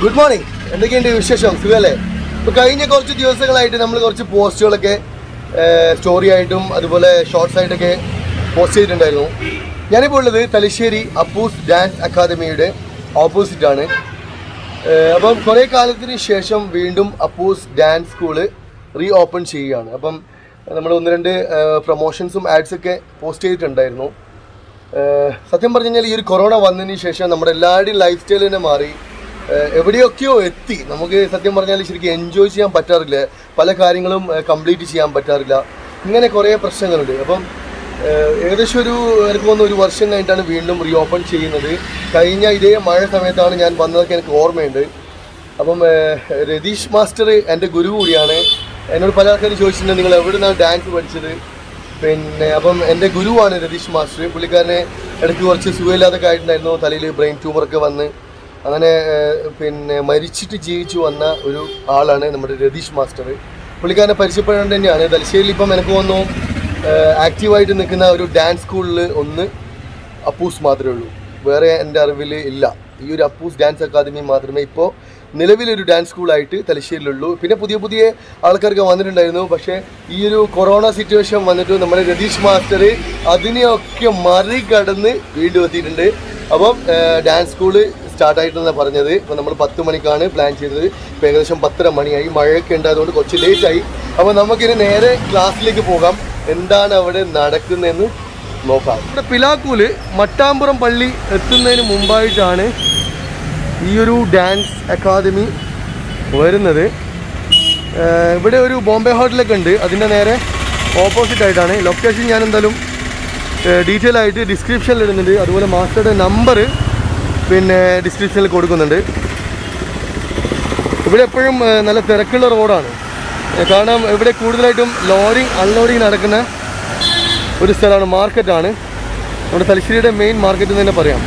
Good morning എന്തൊക്കെയുണ്ട് വിശേഷം സുഖല്ലേ ഇപ്പൊ കഴിഞ്ഞ കുറച്ച് ദിവസങ്ങളായിട്ട് നമ്മൾ കുറച്ച് പോസ്റ്റുകളൊക്കെ സ്റ്റോറി ആയിട്ടും അതുപോലെ ഷോർട്സ് ആയിട്ടൊക്കെ പോസ്റ്റ് ചെയ്തിട്ടുണ്ടായിരുന്നു ഞാനിപ്പോൾ ഉള്ളത് തലശ്ശേരി അപ്പൂസ് ഡാൻസ് അക്കാദമിയുടെ ഓപ്പോസിറ്റ് ആണ് ഏഹ് അപ്പം കുറേ കാലത്തിന് ശേഷം വീണ്ടും Appoos dance school reopen ചെയ്യുകയാണ് അപ്പം നമ്മൾ ഒന്ന് രണ്ട് പ്രൊമോഷൻസും ആഡ്സൊക്കെ പോസ്റ്റ് ചെയ്തിട്ടുണ്ടായിരുന്നു ഏഹ് സത്യം പറഞ്ഞു കഴിഞ്ഞാൽ ഈ ഒരു കൊറോണ വന്നതിന് ശേഷം നമ്മുടെ എല്ലാവരുടെയും ലൈഫ് സ്റ്റൈൽ തന്നെ മാറി ഏഹ് എവിടെയൊക്കെയോ എത്തി നമുക്ക് സത്യം പറഞ്ഞാൽ ശരിക്കും എൻജോയ് ചെയ്യാൻ പറ്റാറില്ല പല കാര്യങ്ങളും കംപ്ലീറ്റ് ചെയ്യാൻ പറ്റാറില്ല ഇങ്ങനെ കുറേ പ്രശ്നങ്ങളുണ്ട് അപ്പം ഏഹ് ഏകദേശം ഒരു എനിക്ക് തോന്നുന്നു ഒരു വർഷം കഴിഞ്ഞിട്ടാണ് വീണ്ടും റീ ഓപ്പൺ ചെയ്യുന്നത് കഴിഞ്ഞ ഇതേ മഴ സമയത്താണ് ഞാൻ വന്നതൊക്കെ എനിക്ക് ഓർമ്മയുണ്ട് അപ്പം ഏഹ് രതീഷ് മാസ്റ്റർ എൻ്റെ ഗുരു കൂടിയാണ് എന്നോട് പല ആൾക്കാരും ചോദിച്ചിട്ടുണ്ട് നിങ്ങൾ എവിടെ നിന്നാണ് ഡാൻസ് പഠിച്ചത് പിന്നെ അപ്പം എൻ്റെ ഗുരുവാണ് രതീഷ് മാസ്റ്റർ പുള്ളിക്കാരനെ ഇടയ്ക്ക് കുറച്ച് സുഖമില്ലാതൊക്കെ ആയിട്ടുണ്ടായിരുന്നു തലയിൽ ബ്രെയിൻ ട്യൂമറൊക്കെ വന്ന് അങ്ങനെ ഏഹ്, പിന്നെ മരിച്ചിട്ട് ജീവിച്ചു വന്ന ഒരു ആളാണ് നമ്മുടെ രതീഷ് മാസ്റ്റർ പുള്ളിക്കാരനെ പരിചയപ്പെടേണ്ട തന്നെയാണ് തലശ്ശേരിയിൽ ഇപ്പം എനിക്ക് തോന്നുന്നു ആക്റ്റീവായിട്ട് നിൽക്കുന്ന ഒരു ഡാൻസ് സ്കൂളിൽ ഒന്ന് അപ്പൂസ് മാത്രമേ ഉള്ളൂ വേറെ എൻ്റെ അറിവിൽ ഇല്ല ഈ ഒരു അപ്പൂസ് ഡാൻസ് അക്കാദമി മാത്രമേ ഇപ്പോൾ നിലവിലൊരു ഡാൻസ് സ്കൂളായിട്ട് തലശ്ശേരിയിലുള്ളൂ പിന്നെ പുതിയ പുതിയ ആൾക്കാർക്ക് വന്നിട്ടുണ്ടായിരുന്നു പക്ഷേ ഈ ഒരു കൊറോണ സിറ്റുവേഷൻ വന്നിട്ട് നമ്മുടെ രതീഷ് മാസ്റ്റർ അതിനെയൊക്കെ മറികടന്ന് വീണ്ടും എത്തിയിട്ടുണ്ട് അപ്പം ഡാൻസ് സ്കൂള് സ്റ്റാർട്ടായിട്ടെന്നാണ് പറഞ്ഞത് ഇപ്പം നമ്മൾ പത്ത് മണിക്കാണ് പ്ലാൻ ചെയ്തത് ഇപ്പം ഏകദേശം പത്തര മണിയായി മഴയൊക്കെ ഉണ്ടായതുകൊണ്ട് കുറച്ച് ലേറ്റായി അപ്പോൾ നമുക്കിനി നേരെ ക്ലാസ്സിലേക്ക് പോകാം എന്താണ് അവിടെ നടക്കുന്നതെന്ന് നോക്കാം ഇവിടെ പിലാക്കൂല് മട്ടാമ്പുറം പള്ളി എത്തുന്നതിന് മുമ്പായിട്ടാണ് ഈ ഒരു ഡാൻസ് അക്കാദമി വരുന്നത് ഏഹ് ഇവിടെ ഒരു ബോംബെ ഹോട്ടലൊക്കെ ഉണ്ട് അതിൻ്റെ നേരെ ഓപ്പോസിറ്റ് ആയിട്ടാണ് ലൊക്കേഷൻ ഞാൻ എന്തായാലും ഡീറ്റെയിൽ ആയിട്ട് ഡിസ്ക്രിപ്ഷനിൽ ഇടുന്നുണ്ട് അതുപോലെ മാസ്റ്ററുടെ നമ്പർ പിന്നെ ഡിസ്ക്രിപ്ഷനിൽ കൊടുക്കുന്നുണ്ട് ഇവിടെ എപ്പോഴും ഏഹ് നല്ല തിരക്കുള്ള റോഡാണ് ഏഹ് കാരണം ഇവിടെ കൂടുതലായിട്ടും ലോഡിങ് അൺലോഡിങ് നടക്കുന്ന ഒരു സ്ഥലമാണ് മാർക്കറ്റാണ് നമ്മുടെ തലശ്ശേരിയുടെ മെയിൻ മാർക്കറ്റ് എന്ന് തന്നെ പറയാം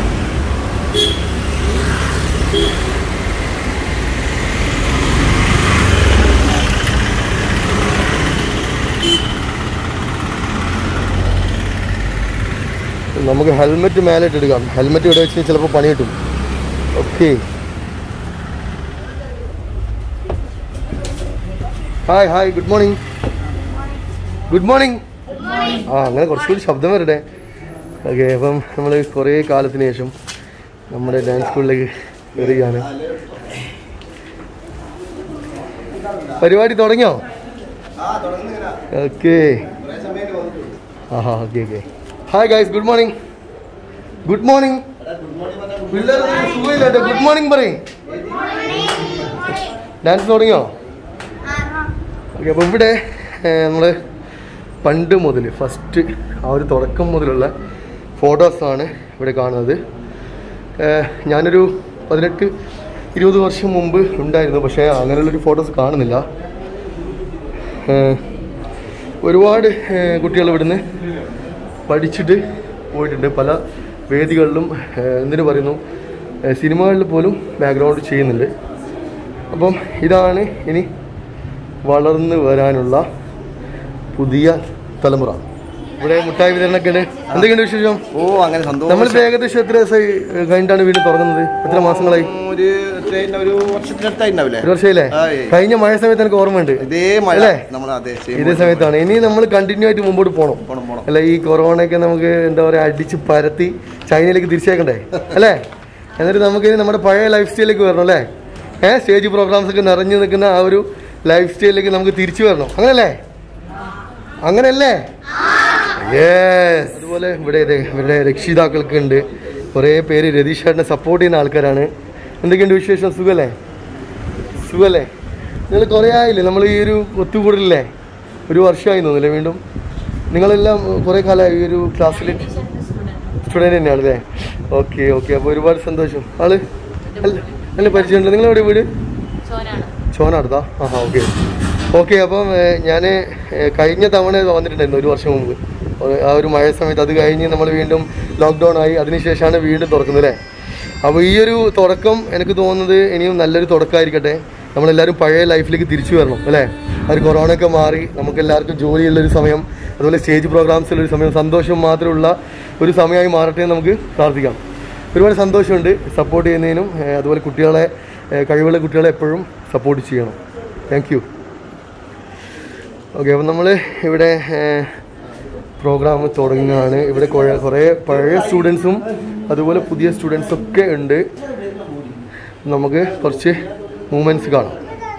നമുക്ക് ഹെൽമെറ്റ് മേലെ ഇട്ടെടുക്കാം ഹെൽമെറ്റ് ഇവിടെ വെച്ച് ചിലപ്പോൾ പണി കിട്ടും okay hi hi good morning good morning ആ അങ്ങനെ കുറച്ചുകൂടി ശബ്ദം വരട്ടെ ഓക്കെ അപ്പം നമ്മൾ കുറേ കാലത്തിന് ശേഷം നമ്മുടെ ഡാൻസ് സ്കൂളിലേക്ക് വരികയാണ് പരിപാടി തുടങ്ങിയോ ഓക്കെ ആഹാ okay okay hi guys good morning good morning പിള്ളേർ സുഖമില്ല ഗുഡ് മോർണിംഗ് പറയും ഡാൻസ് തുടങ്ങിയോ ഓക്കെ അപ്പോൾ ഇവിടെ നമ്മൾ പണ്ട് മുതൽ ഫസ്റ്റ് ആ ഒരു തുടക്കം മുതലുള്ള ഫോട്ടോസാണ് ഇവിടെ കാണുന്നത് ഏഹ് ഞാനൊരു പതിനെട്ട് ഇരുപത് വർഷം മുമ്പ് ഉണ്ടായിരുന്നു പക്ഷേ അങ്ങനെയുള്ളൊരു ഫോട്ടോസ് കാണുന്നില്ല ഏഹ് ഒരുപാട് കുട്ടികൾ ഇവിടുന്ന് പഠിച്ചിട്ട് പോയിട്ടുണ്ട് പല വേദികളിലും ഏഹ് എന്തിനു പറയുന്നു ഏഹ് സിനിമകളിൽ പോലും ബാക്ക്ഗ്രൗണ്ട് ചെയ്യുന്നുണ്ട് അപ്പം ഇതാണ് ഇനി വളർന്നു വരാനുള്ള പുതിയ തലമുറ ഇവിടെ മുട്ടായി വിതരണമൊക്കെ ഉണ്ട് എന്തൊക്കെയുണ്ട് വിശേഷം ഓ അങ്ങനെ സന്തോഷം നമ്മളിപ്പോൾ ഏകദേശം എത്ര ദിവസമായി ഏഹ്, കഴിഞ്ഞിട്ടാണ് വീട് തുറന്നത് എത്ര മാസങ്ങളായി ഒരു എത്രയും ഒരു വർഷത്തിനടുത്തായിട്ടുണ്ടാവില്ലേ ഒരു വർഷമായില്ലേ ആയി. കഴിഞ്ഞ മഴ സമയത്ത് എനിക്ക് ഓർമ്മയുണ്ട് ഇതേ മഴ അല്ലേ? നമ്മൾ അതെ same ഇതേ സമയത്താണ് ഇനി നമ്മൾ കണ്ടിന്യൂ ആയിട്ട് മുമ്പോട്ട് പോകണം പോണം പോണം അല്ല ഈ കൊറോണയൊക്കെ നമുക്ക് എന്താ പറയുക അടിച്ച് പരത്തി ചൈനയിലേക്ക് തിരിച്ചേക്കണ്ടേ അല്ലേ എന്നിട്ട് നമുക്ക് ഇനി നമ്മുടെ പഴയ ലൈഫ് സ്റ്റൈലിലേക്ക് വരണം അല്ലേ ഏഹ് സ്റ്റേജ് പ്രോഗ്രാംസ് ഒക്കെ നിറഞ്ഞു നിൽക്കുന്ന ആ ഒരു ലൈഫ് സ്റ്റൈലിലേക്ക് നമുക്ക് തിരിച്ചു വരണം അങ്ങനല്ലേ അങ്ങനല്ലേ യെസ് അതുപോലെ ഇവിടെ ദേ ഇവരുടെ രക്ഷിതാക്കൾക്ക് ഉണ്ട് കുറേ പേര് രതീഷ് ചേട്ടനെ സപ്പോർട്ട് ചെയ്യുന്ന ആൾക്കാരാണ് എന്തൊക്കെയുണ്ട് വിശേഷം സുഖല്ലേ സുഖല്ലേ നിങ്ങൾ കുറേ ആയില്ലേ നമ്മൾ ഈ ഒരു ഒത്തുകൂടലില്ലേ ഒരു വർഷമായി തോന്നില്ലേ വീണ്ടും നിങ്ങളെല്ലാം കുറേ കാലമായി ഈ ഒരു ക്ലാസ്സിൽ സ്റ്റുഡൻറ്റ് തന്നെയാണ് അല്ലേ ഓക്കെ ഓക്കെ അപ്പോൾ ഒരുപാട് സന്തോഷം ആള് അല്ല നല്ല പരിചയമുണ്ട് നിങ്ങളെവിടെ വീട് ചോനടുത്താ ആഹാ ഓക്കെ ഓക്കെ അപ്പം ഞാൻ കഴിഞ്ഞ തവണ വന്നിട്ടുണ്ടായിരുന്നു ഒരു വർഷം മുമ്പ് ഒരു- ആ ഒരു മഴ സമയത്ത് അത് കഴിഞ്ഞ് നമ്മൾ വീണ്ടും ലോക്ക്ഡൗൺ ആയി അതിനുശേഷമാണ് വീണ്ടും തുറക്കുന്നത് അല്ലേ അപ്പോൾ ഈ ഒരു തുടക്കം എനിക്ക് തോന്നുന്നത് ഇനിയും നല്ലൊരു തുടക്കമായിരിക്കട്ടെ നമ്മളെല്ലാവരും പഴയ ലൈഫിലേക്ക് തിരിച്ചു വരണം അല്ലേ ആ ഒരു കൊറോണ ഒക്കെ മാറി നമുക്ക് എല്ലാവർക്കും ജോലിയുള്ളൊരു സമയം അതുപോലെ സ്റ്റേജ് പ്രോഗ്രാംസിലൊരു സമയം സന്തോഷം മാത്രമുള്ള ഒരു സമയമായി മാറട്ടെ എന്ന് നമുക്ക് പ്രാർത്ഥിക്കാം ഒരുപാട് സന്തോഷമുണ്ട് സപ്പോർട്ട് ചെയ്യുന്നതിനും ഏഹ് അതുപോലെ കുട്ടികളെ ഏഹ് കഴിവുള്ള കുട്ടികളെ എപ്പോഴും സപ്പോർട്ട് ചെയ്യണം താങ്ക് യു ഓക്കെ അപ്പം നമ്മൾ ഇവിടെ പ്രോഗ്രാം തുടങ്ങുകയാണ് ഇവിടെ കുറെ കുറേ പഴയ സ്റ്റുഡൻസും അതുപോലെ പുതിയ സ്റ്റുഡൻസും ഒക്കെ ഉണ്ട് നമുക്ക് കുറച്ച് മൂമെൻറ്റ്സ് കാണാം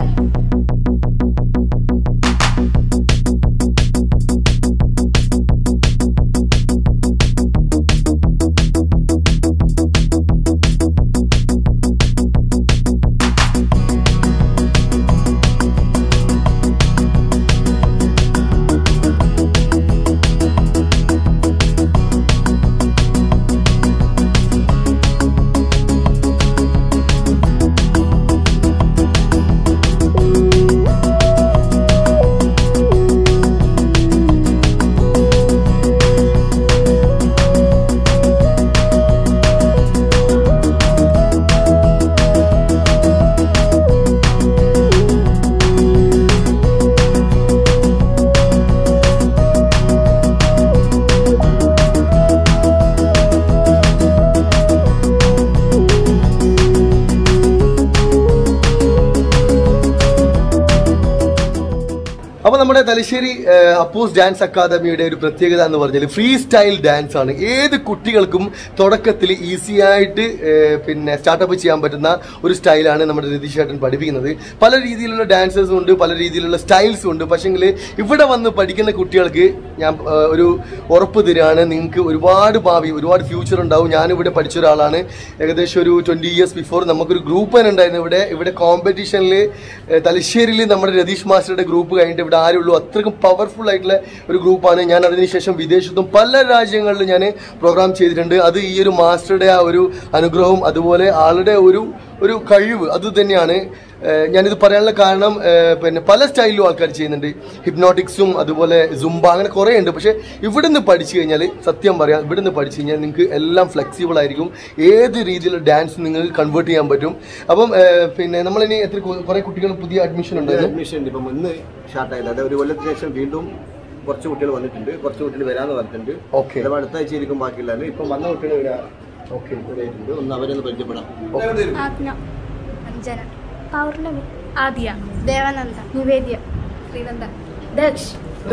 അപ്പൊ നമ്മുടെ തലശ്ശേരി ഏഹ്, അപ്പൂസ് ഡാൻസ് അക്കാദമിയുടെ ഒരു പ്രത്യേകത എന്ന് പറഞ്ഞാൽ ഫ്രീ സ്റ്റൈൽ ഡാൻസ് ആണ് ഏത് കുട്ടികൾക്കും തുടക്കത്തിൽ ഈസി ആയിട്ട് ഏഹ്, പിന്നെ സ്റ്റാർട്ടപ്പ് ചെയ്യാൻ പറ്റുന്ന ഒരു സ്റ്റൈലാണ് നമ്മുടെ രതീഷ് ചേട്ടൻ പഠിപ്പിക്കുന്നത് പല രീതിയിലുള്ള ഡാൻസേഴ്സും ഉണ്ട് പല രീതിയിലുള്ള സ്റ്റൈൽസും ഉണ്ട് പക്ഷെങ്കിൽ ഇവിടെ വന്ന് പഠിക്കുന്ന കുട്ടികൾക്ക് ഞാൻ ഏഹ്, ഒരു ഉറപ്പ് തരികയാണ് നിങ്ങൾക്ക് ഒരുപാട് ഭാവി ഒരുപാട് ഫ്യൂച്ചർ ഉണ്ടാവും ഞാനിവിടെ പഠിച്ച ഒരാളാണ് ഏകദേശം ഒരു ട്വന്റി ഇയേഴ്സ് ബിഫോർ നമുക്കൊരു ഗ്രൂപ്പ് തന്നെ ഉണ്ടായിരുന്നു ഇവിടെ ഇവിടെ കോമ്പറ്റീഷനിൽ തലശ്ശേരിയിൽ നമ്മുടെ രതീഷ് മാസ്റ്ററുടെ ഗ്രൂപ്പ് കഴിഞ്ഞിട്ട് ഇവിടെ ആരുള്ളൂ അത്രയ്ക്കും പവർഫുൾ ആയിട്ടുള്ള ഒരു ഗ്രൂപ്പാണ് ഞാൻ അതിനുശേഷം വിദേശത്തും പല രാജ്യങ്ങളിലും ഞാൻ പ്രോഗ്രാം ചെയ്തിട്ടുണ്ട് അത് ഈ ഒരു മാസ്റ്ററുടെ ആ ഒരു അനുഗ്രഹവും അതുപോലെ ആളുടെ ഒരു ഒരു കഴിവ് അത് തന്നെയാണ് ഏഹ് ഞാനിത് പറയാനുള്ള കാരണം ഏഹ് പിന്നെ പല സ്റ്റൈലിലും ആൾക്കാർ ചെയ്യുന്നുണ്ട് ഹിപ്നോട്ടിക്സും അതുപോലെ സുംബ അങ്ങനെ കുറേ ഉണ്ട് പക്ഷേ ഇവിടുന്ന് പഠിച്ചു കഴിഞ്ഞാൽ സത്യം പറയാം ഇവിടുന്ന് പഠിച്ചു കഴിഞ്ഞാൽ നിങ്ങൾക്ക് എല്ലാം ഫ്ലെക്സിബിൾ ആയിരിക്കും ഏത് രീതിയിലുള്ള ഡാൻസ് നിങ്ങൾക്ക് കൺവേർട്ട് ചെയ്യാൻ പറ്റും അപ്പം ഏഹ് പിന്നെ നമ്മളിനി എത്ര കു- കുറേ കുട്ടികൾ പുതിയ അഡ്മിഷൻ ഉണ്ടായിരുന്നു അഡ്മിഷൻ ഉണ്ട് ഇപ്പം ഇന്ന് സ്റ്റാർട്ട് ആയത് അതായത് ഒരു കൊല്ലത്തിന് ശേഷം വീണ്ടും കുറച്ച് കുട്ടികൾ വന്നിട്ടുണ്ട് കുറച്ച് കുട്ടികൾ വരാന്ന് പറഞ്ഞിട്ടുണ്ട് ഓക്കെ ചിലപ്പോൾ അടുത്ത ആഴ്ച ആയിരിക്കും ബാക്കിയുള്ളത് ഇപ്പം വന്ന കുട്ടികൾ ഇവിടെ ഓക്കെ ആയിട്ടുണ്ട് ഒന്ന് അവരെ ഒന്ന് പരിചയപ്പെടാം ആജ്ഞ അഞ്ജന പൗർണമി ആദ്യ ദേവാനന്ദ നിവേദ്യ ശ്രീനന്ദ ദക്ഷ്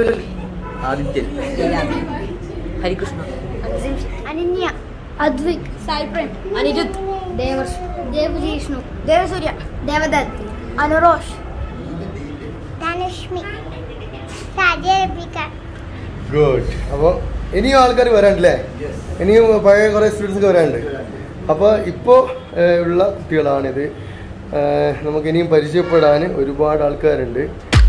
ആദിത്യൻ ഹരികൃഷ്ണ അനന്യ അദ്വിക് സായി പ്രേം അനിരുദ്ധ് ദേവർഷ് ദേവജിഷ്ണു ദേവസൂര്യ ദേവദത്ത് അനുറോഷ് ധനലക്ഷ്മി സാധ്യപിക്ക ഗുഡ് അപ്പോൾ ഇനിയും ആൾക്കാർ വരാണ്ടല്ലേ ഇനിയും പഴയ കുറേ സ്റ്റുഡൻസ് ഒക്കെ വരാനുണ്ട് അപ്പോൾ ഇപ്പോൾ ഉള്ള കുട്ടികളാണിത് ഏഹ് നമുക്ക് ഇനിയും പരിചയപ്പെടാൻ ഒരുപാട് ആൾക്കാരുണ്ട്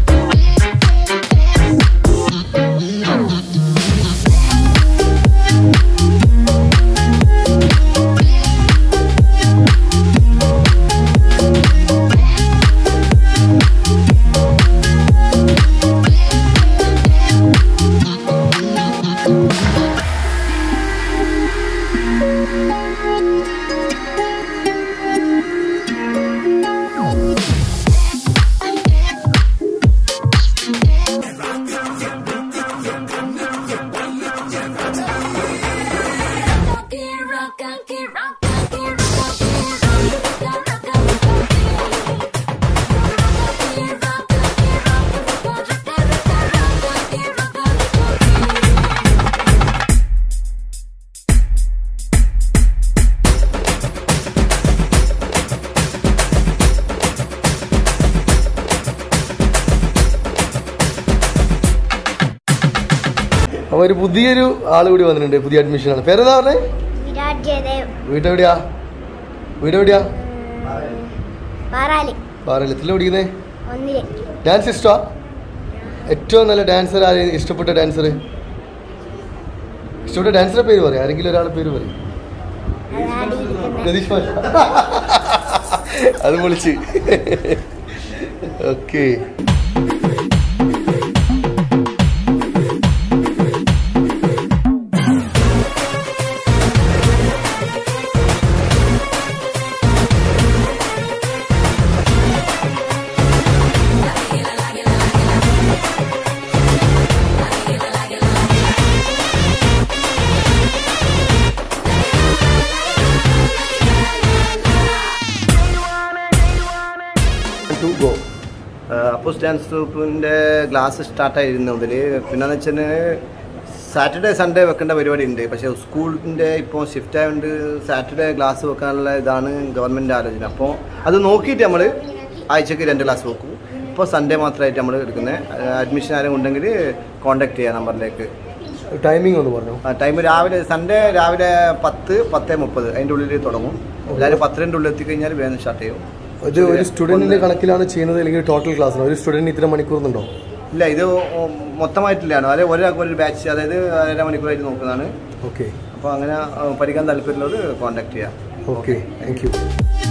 അപ്പോൾ ഒരു പുതിയൊരു ആൾ കൂടി വന്നിട്ടുണ്ട് പുതിയ അഡ്മിഷനാണ് പേരെന്താ പറഞ്ഞേ വിരാട് ജയദേവ് വീട്ടെവിടെയാ വീടെവിടെയാ പാറാലി പാറലത്തിൽ പഠിക്കുന്നേ ഒന്നില് ഡാൻസ് ഇഷ്ടമാ ഏറ്റവും നല്ല ഡാൻസർ ആര് ഇഷ്ടപ്പെട്ട ഡാൻസർ ഇഷ്ടപ്പെട്ട ഡാൻസറുടെ പേര് പറയാം ആരെങ്കിലും ഒരാളുടെ പേര് പറയും അതാടി ഇരിക്കുന്നത് രതീഷ് മാഷ് അത് പൊളിച്ച് ഓക്കെ ഷെപ്പൂസ് ഡാൻസ് ഗ്രൂപ്പിൻ്റെ ക്ലാസ് സ്റ്റാർട്ടായിരുന്നു മുതൽ പിന്നെന്ന് വെച്ചാൽ സാറ്റർഡേ സൺഡേ വെക്കേണ്ട പരിപാടി ഉണ്ട് പക്ഷേ സ്കൂളിൻ്റെ ഇപ്പോൾ ഷിഫ്റ്റ് ആയതുകൊണ്ട് സാറ്റർഡേ ക്ലാസ് വെക്കാനുള്ള ഇതാണ് ഗവൺമെൻറ് ആലോചന അപ്പോൾ അത് നോക്കിയിട്ട് നമ്മൾ ആഴ്ചക്ക് രണ്ട് ക്ലാസ് വെക്കും ഇപ്പോൾ സൺഡേ മാത്രമായിട്ട് നമ്മൾ എടുക്കുന്നത് അഡ്മിഷൻ ആരും ഉണ്ടെങ്കിൽ കോൺടാക്ട് ചെയ്യാം നമ്പറിലേക്ക് ടൈമിംഗ് ഒന്ന് പറഞ്ഞു ടൈം രാവിലെ സൺഡേ രാവിലെ പത്ത് പത്ത് മുപ്പത് അതിൻ്റെ ഉള്ളിൽ തുടങ്ങും എല്ലാവരും പത്തിൻ്റെ ഉള്ളിൽ എത്തിക്കഴിഞ്ഞാൽ വേഗം സ്റ്റാർട്ട് ചെയ്യും ഇത് ഒരു സ്റ്റുഡന്റിന്റെ കണക്കിലാണ് ചെയ്യുന്നത് അല്ലെങ്കിൽ ടോട്ടൽ ക്ലാസ്സിനോ ഒരു സ്റ്റുഡന്റിന് ഇത്ര മണിക്കൂറുന്നുണ്ടോ ഇല്ല ഇത് മൊത്തമായിട്ടില്ലാണ് അതായത് ഒരാൾക്ക് ഒരു ബാച്ച് അതായത് അര മണിക്കൂറായിട്ട് നോക്കുന്നതാണ് ഓക്കെ അപ്പോൾ അങ്ങനെ ആ, പഠിക്കാൻ താല്പര്യമുള്ളത് കോൺടാക്ട് ചെയ്യാം ഓക്കെ താങ്ക് യു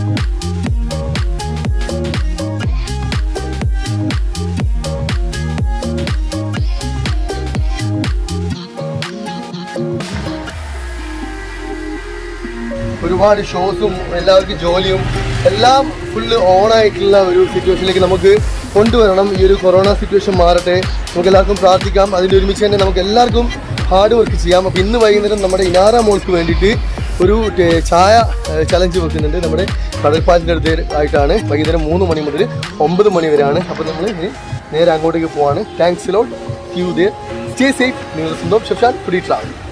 ഒരുപാട് ഷോസും എല്ലാവർക്കും ജോലിയും എല്ലാം ഫുള്ള് ഓൺ ആയിട്ടുള്ള ഒരു സിറ്റുവേഷനിലേക്ക് നമുക്ക് കൊണ്ടുവരണം ഈ ഒരു കൊറോണ സിറ്റുവേഷൻ മാറട്ടെ നമുക്ക് എല്ലാവർക്കും പ്രാർത്ഥിക്കാം അതിൻ്റെ ഒരുമിച്ച് തന്നെ നമുക്ക് എല്ലാവർക്കും ഹാർഡ് വർക്ക് ചെയ്യാം അപ്പോൾ ഇന്ന് വൈകുന്നേരം നമ്മുടെ ഇനാറ മോൾക്ക് വേണ്ടിയിട്ട് ഒരു ടേ- ചായ ചലഞ്ച് വെക്കുന്നുണ്ട് നമ്മുടെ കടൽപ്പാലത്തിൻ്റെ അടുത്ത് ആയിട്ടാണ് വൈകുന്നേരം മൂന്ന് മണി മുതൽ ഒമ്പത് മണി വരെയാണ് അപ്പോൾ നമ്മൾ ഇനി നേരെ അങ്ങോട്ടേക്ക് പോവാണ് താങ്ക്സ് ലോട്ട് യു ദേ സ്റ്റേ സേഫ് നിങ്ങൾ സ്വന്തം ഷെഫാൻ ഫ്രീ ട്രാവൽ